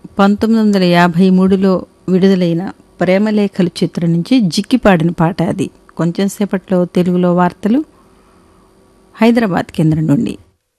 పంతొమ్మిది వందల యాభై మూడులో విడుదలైన ప్రేమలేఖలు చిత్రం నుంచి జిక్కిపాడిన పాట అది కొంచెం సేపట్లో తెలుగులో వార్తలు హైదరాబాద్ కేంద్రం నుండి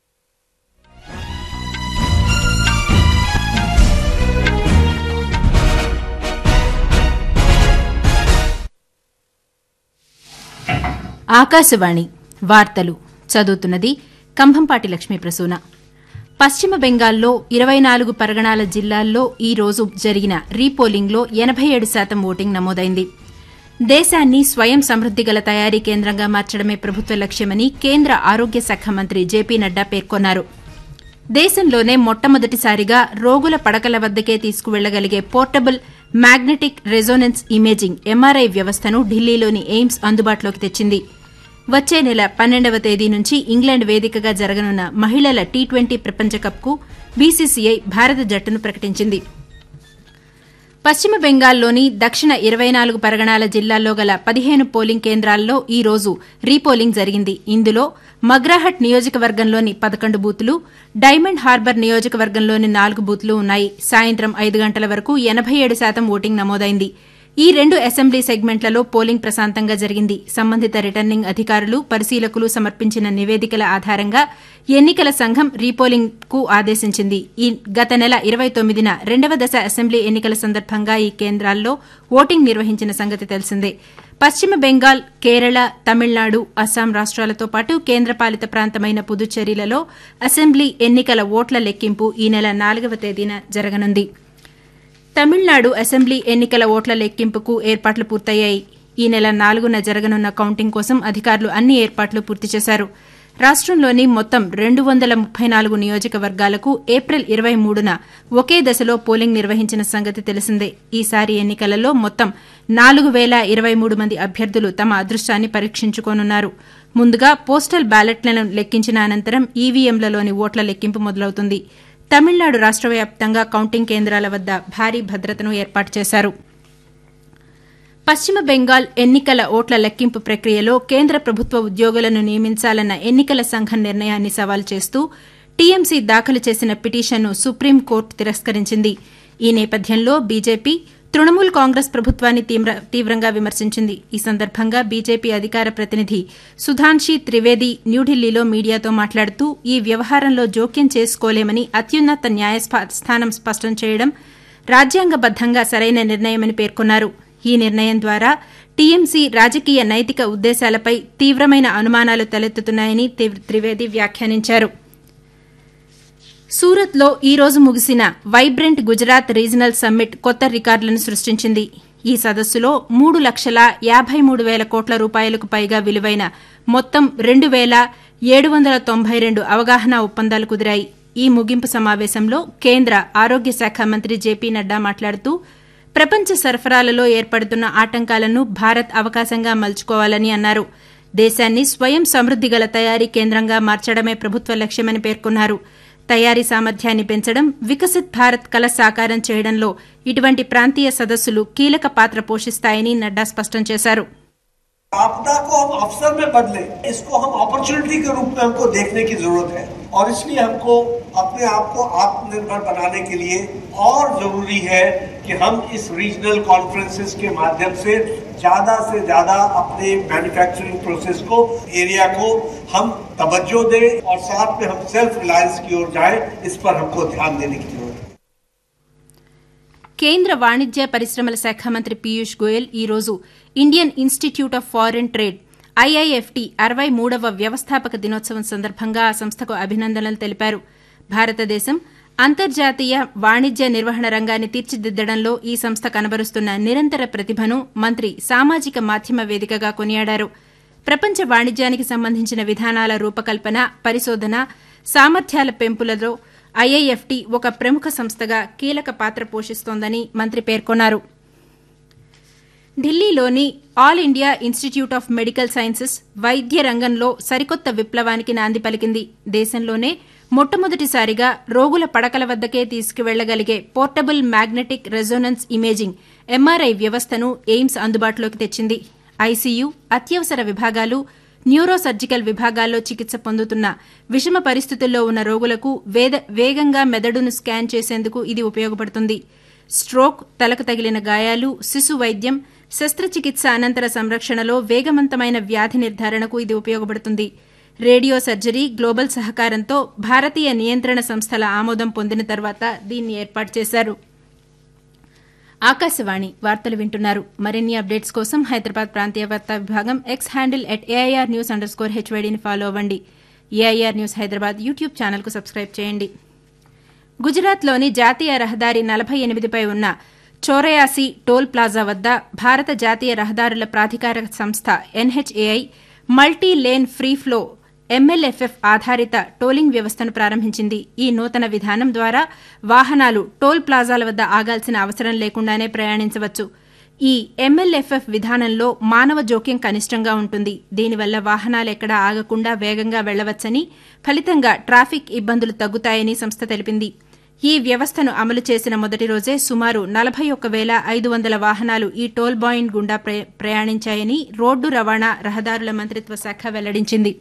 ఆకాశవాణి వార్తలు చదువుతున్నది కంభంపాటి లక్ష్మీ ప్రసూన పశ్చిమ బెంగాల్లో ఇరవై నాలుగు పరగణాల జిల్లాల్లో ఈ రోజు జరిగిన రీపోలింగ్లో ఎనబై ఏడు శాతం ఓటింగ్ నమోదైంది దేశాన్ని స్వయం సమృద్ది గల తయారీ కేంద్రంగా మార్చడమే ప్రభుత్వ లక్ష్యమని కేంద్ర ఆరోగ్య శాఖ మంత్రి జేపీ నడ్డా పేర్కొన్నారు దేశంలోనే మొట్టమొదటిసారిగా రోగుల పడకల వద్దకే తీసుకువెళ్లగలిగే portable magnetic resonance imaging MRI వ్యవస్థను ఢిల్లీలోని ఎయిమ్స్ అందుబాటులోకి తెచ్చింది వచ్చే నెల పన్నెండవ తేదీ నుంచి ఇంగ్లాండ్ వేదికగా జరగనున్న మహిళల టీ ట్వంటీ ప్రపంచ కప్కు బీసీసీఐ భారత జట్టును ప్రకటించింది పశ్చిమ బెంగాల్లోని దక్షిణ ఇరవై నాలుగు పరగణాల జిల్లాల్లో గల పదిహేను పోలింగ్ కేంద్రాల్లో ఈ రోజు రీపోలింగ్ జరిగింది ఇందులో మగ్రాహట్ నియోజకవర్గంలోని పదకొండు బూతులు డైమండ్ హార్బర్ నియోజకవర్గంలోని నాలుగు బూతులు ఉన్నాయి సాయంత్రం ఐదు గంటల వరకు ఎనబై ఏడు శాతం ఓటింగ్ నమోదైంది ఈ రెండు అసెంబ్లీ సెగ్మెంట్లలో పోలింగ్ ప్రశాంతంగా జరిగింది సంబంధిత రిటర్నింగ్ అధికారులు పరిశీలకులు సమర్పించిన నివేదికల ఆధారంగా ఎన్నికల సంఘం రీపోలింగ్ కు ఆదేశించింది ఈ గత నెల ఇరవై తొమ్మిదిన రెండవ దశ అసెంబ్లీ ఎన్నికల సందర్భంగా ఈ కేంద్రాల్లో ఓటింగ్ నిర్వహించిన సంగతి తెలిసిందే పశ్చిమ బెంగాల్ కేరళ తమిళనాడు అస్సాం రాష్ట్రాలతో పాటు కేంద్రపాలిత ప్రాంతమైన పుదుచ్చేరిలలో అసెంబ్లీ ఎన్నికల ఓట్ల లెక్కింపు ఈ నెల నాలుగవ తేదీన జరగనుంది తమిళనాడు అసెంబ్లీ ఎన్నికల ఓట్ల లెక్కింపుకు ఏర్పాట్లు పూర్తయ్యాయి ఈ నెల నాలుగున జరగనున్న కౌంటింగ్ కోసం అధికారులు అన్ని ఏర్పాట్లు పూర్తి చేశారు రాష్టంలోని మొత్తం రెండు వందల ముప్పై నాలుగు నియోజకవర్గాలకు ఏప్రిల్ ఇరవై మూడున ఒకే దశలో పోలింగ్ నిర్వహించిన సంగతి తెలిసిందే ఈసారి ఎన్నికలలో మొత్తం నాలుగు వేల ఇరవై మూడు మంది అభ్యర్థులు తమ అదృష్టాన్ని పరీక్షించుకోనున్నారు ముందుగా పోస్టల్ బ్యాలెట్లను లెక్కించిన అనంతరం ఈవీఎంలలోని ఓట్ల లెక్కింపు మొదలవుతుంది తమిళనాడు రాష్ట వ్యాప్తంగా కౌంటింగ్ కేంద్రాల వద్ద భారీ భద్రతను ఏర్పాటు చేశారు పశ్చిమ బెంగాల్ ఎన్నికల ఓట్ల లెక్కింపు ప్రక్రియలో కేంద్ర ప్రభుత్వ ఉద్యోగులను నియమించాలన్న ఎన్నికల సంఘం నిర్ణయాన్ని సవాల్ చేస్తూ టీఎంసీ దాఖలు చేసిన పిటిషన్ను సుప్రీంకోర్టు తిరస్కరించింది ఈ నేపథ్యంలో బీజేపీ తృణమూల్ కాంగ్రెస్ ప్రభుత్వాన్ని తీవ్రంగా విమర్శించింది ఈ సందర్భంగా బీజేపీ అధికార ప్రతినిధి సుధాన్షి త్రివేది న్యూఢిల్లీలో మీడియాతో మాట్లాడుతూ ఈ వ్యవహారంలో జోక్యం చేసుకోలేమని అత్యున్నత న్యాయస్థానం స్పష్టం చేయడం రాజ్యాంగబద్దంగా సరైన నిర్ణయమని పేర్కొన్నారు ఈ నిర్ణయం ద్వారా టీఎంసీ రాజకీయ నైతిక ఉద్దేశాలపై తీవ్రమైన అనుమానాలు తలెత్తుతున్నాయని త్రివేది వ్యాఖ్యానించారు సూరత్లో ఈ రోజు ముగిసిన వైబ్రెంట్ గుజరాత్ రీజనల్ సమ్మిట్ కొత్త రికార్డులను సృష్టించింది ఈ సదస్సులో మూడు లక్షల యాబై మూడు వేల కోట్ల రూపాయలకు పైగా విలువైన మొత్తం రెండు వేల ఏడు వందల తొంభై రెండు అవగాహన ఒప్పందాలు కుదిరాయి ఈ ముగింపు సమావేశంలో కేంద్ర ఆరోగ్య శాఖ మంత్రి జేపీ నడ్డా మాట్లాడుతూ ప్రపంచ సరఫరాలలో ఏర్పడుతున్న ఆటంకాలను భారత్ అవకాశంగా మలుచుకోవాలని అన్నారు దేశాన్ని స్వయం సమృద్దిగల తయారీ కేంద్రంగా మార్చడమే ప్రభుత్వ లక్ష్యమని పేర్కొన్నారు తయారీ సామర్థ్యాన్ని పెంచడం వికసిత్ భారత్ కల సాకారం చేయడంలో ఇటువంటి ప్రాంతీయ సదస్సులు కీలక పాత్ర పోషిస్తాయని నడ్డా స్పష్టం చేశారు आपदा को हम अवसर में बदले इसको हम अपॉर्चुनिटी के रूप में हमको देखने की जरूरत है और इसलिए हमको अपने आप को आत्मनिर्भर बनाने के लिए और जरूरी है कि हम इस रीजनल कॉन्फ्रेंसेस के माध्यम से ज्यादा से ज्यादा अपने मैन्युफैक्चरिंग प्रोसेस को एरिया को हम तवज्जो दें और साथ में हम सेल्फ रिलायंस की ओर जाएं इस पर हमको ध्यान देने की जरूरत है కేంద్ర వాణిజ్య పరిశ్రమల శాఖ మంత్రి పీయూష్ గోయల్ ఈ రోజు Indian institute of foreign trade IIFT అరవై మూడవ వ్యవస్థాపక దినోత్సవం సందర్భంగా ఆ సంస్థకు అభినందనలు తెలిపారు భారతదేశం అంతర్జాతీయ వాణిజ్య నిర్వహణ రంగాన్ని తీర్చిదిద్దడంలో ఈ సంస్థ కనబరుస్తున్న నిరంతర ప్రతిభను మంత్రి సామాజిక మాధ్యమ వేదికగా కొనియాడారు ప్రపంచ వాణిజ్యానికి సంబంధించిన విధానాల రూపకల్పన పరిశోధన సామర్థ్యాల పెంపులలో ఐఐఎఫ్టీ ఒక ప్రముఖ సంస్థగా కీలక పాత్ర పోషిస్తోందని మంత్రి పేర్కొన్నారు ఢిల్లీలోని all India institute of medical sciences వైద్య రంగంలో సరికొత్త విప్లవానికి నాంది పలికింది దేశంలోనే మొట్టమొదటిసారిగా రోగుల పడకల వద్దకే తీసుకువెళ్లగలిగే portable magnetic resonance imaging MRI వ్యవస్థను ఎయిమ్స్ అందుబాటులోకి తెచ్చింది ఐసీయూ అత్యవసర విభాగాలు న్యూరో సర్జికల్ విభాగాల్లో చికిత్స పొందుతున్న విషమ పరిస్థితుల్లో ఉన్న రోగులకు వేద- వేగంగా మెదడును స్కాన్ చేసేందుకు ఇది ఉపయోగపడుతుంది స్ట్రోక్ తలకు తగిలిన గాయాలు శిశు వైద్యం శస్త్రచికిత్స అనంతర సంరక్షణలో వేగవంతమైన వ్యాధి నిర్ధారణకు ఇది ఉపయోగపడుతుంది రేడియో సర్జరీ గ్లోబల్ సహకారంతో భారతీయ నియంత్రణ సంస్థల ఆమోదం పొందిన తర్వాత దీన్ని ఏర్పాటు చేశారు ఆకాశవాణి వార్తలు వింటున్నారు మరిన్ని అప్డేట్స్ కోసం హైదరాబాద్ ప్రాంతీయ వార్తా విభాగం X handle at AIR news underscore స్కోర్ హెచ్వైడీని ఫాలో అవ్వండి ఏఐఆర్ న్యూస్ హైదరాబాద్ యూట్యూబ్ ఛానల్కు సబ్స్క్రైబ్ చేయండి గుజరాత్లోని జాతీయ రహదారి నలభై ఎనిమిదిపై ఉన్న చోరయాసి టోల్ ప్లాజా వద్ద భారత జాతీయ రహదారుల ప్రాధికార సంస్థ NHAI multi lane free flow MLFF ఆధారిత టోలింగ్ వ్యవస్థను ప్రారంభించింది ఈ నూతన విధానం ద్వారా వాహనాలు టోల్ ప్లాజాల వద్ద ఆగాల్సిన అవసరం లేకుండానే ప్రయాణించవచ్చు ఈ ఎంఎల్ఎఫ్ఎఫ్ విధానంలో మానవ జోక్యం కనిష్టంగా ఉంటుంది దీనివల్ల వాహనాలు ఎక్కడా ఆగకుండా వేగంగా వెళ్లవచ్చని ఫలితంగా ట్రాఫిక్ ఇబ్బందులు తగ్గుతాయని సంస్థ తెలిపింది ఈ వ్యవస్థను అమలు చేసిన మొదటి రోజే సుమారు నలభై ఒక్క వేల ఐదు వందల వాహనాలు ఈ టోల్ బాయింట్ గుండా ప్ర- ప్రయాణించాయని రోడ్డు రవాణా రహదారుల మంత్రిత్వ శాఖ వెల్లడించింది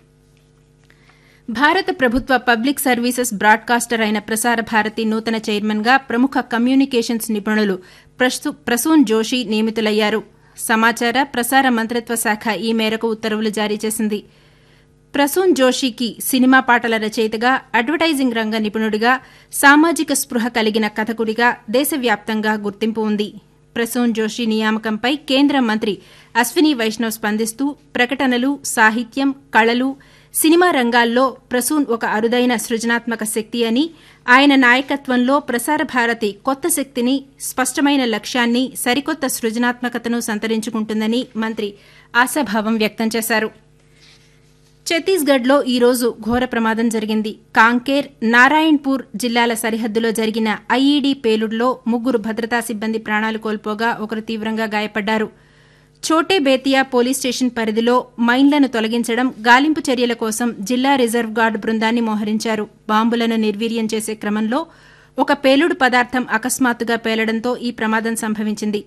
భారత ప్రభుత్వ పబ్లిక్ సర్వీసెస్ బ్రాడ్కాస్టర్ అయిన ప్రసార భారతి నూతన చైర్మన్గా ప్రముఖ కమ్యూనికేషన్స్ నిపుణులు ప్రస్తు- ప్రసూన్ జోషి నియమితులయ్యారు సమాచార ప్రసార మంత్రిత్వ శాఖ ఈ మేరకు ఉత్తర్వులు జారీ చేసింది ప్రసూన్ జోషికి సినిమా పాటల రచయితగా అడ్వర్టైజింగ్ రంగ నిపుణుడిగా సామాజిక స్పృహ కలిగిన కథకుడిగా దేశవ్యాప్తంగా గుర్తింపు ఉంది ప్రసూన్ జోషి నియామకంపై కేంద్ర మంత్రి అశ్విని వైష్ణవ్ స్పందిస్తూ ప్రకటనలు సాహిత్యం కళలు సినిమా రంగాల్లో ప్రసూన్ ఒక అరుదైన సృజనాత్మక శక్తి అని ఆయన నాయకత్వంలో ప్రసార భారతి కొత్త శక్తిని స్పష్టమైన లక్ష్యాన్ని సరికొత్త సృజనాత్మకతను సంతరించుకుంటుందని మంత్రి ఆశాభావం వ్యక్తం చేశారు ఛత్తీస్గఢ్లో ఈ రోజు ఘోర ప్రమాదం జరిగింది కాంకేర్ నారాయణపూర్ జిల్లాల సరిహద్దులో జరిగిన ఐఈడీ పేలుడులో ముగ్గురు భద్రతా సిబ్బంది ప్రాణాలు కోల్పోగా ఒకరు తీవ్రంగా గాయపడ్డారు చోటే బేతియా పోలీస్ స్టేషన్ పరిధిలో మైన్లను తొలగించడం గాలింపు చర్యల కోసం జిల్లా రిజర్వ్ గార్డు బృందాన్ని మోహరించారు బాంబులను నిర్వీర్యం చేసే క్రమంలో ఒక పేలుడు పదార్థం అకస్మాత్తుగా పేలడంతో ఈ ప్రమాదం సంభవించింది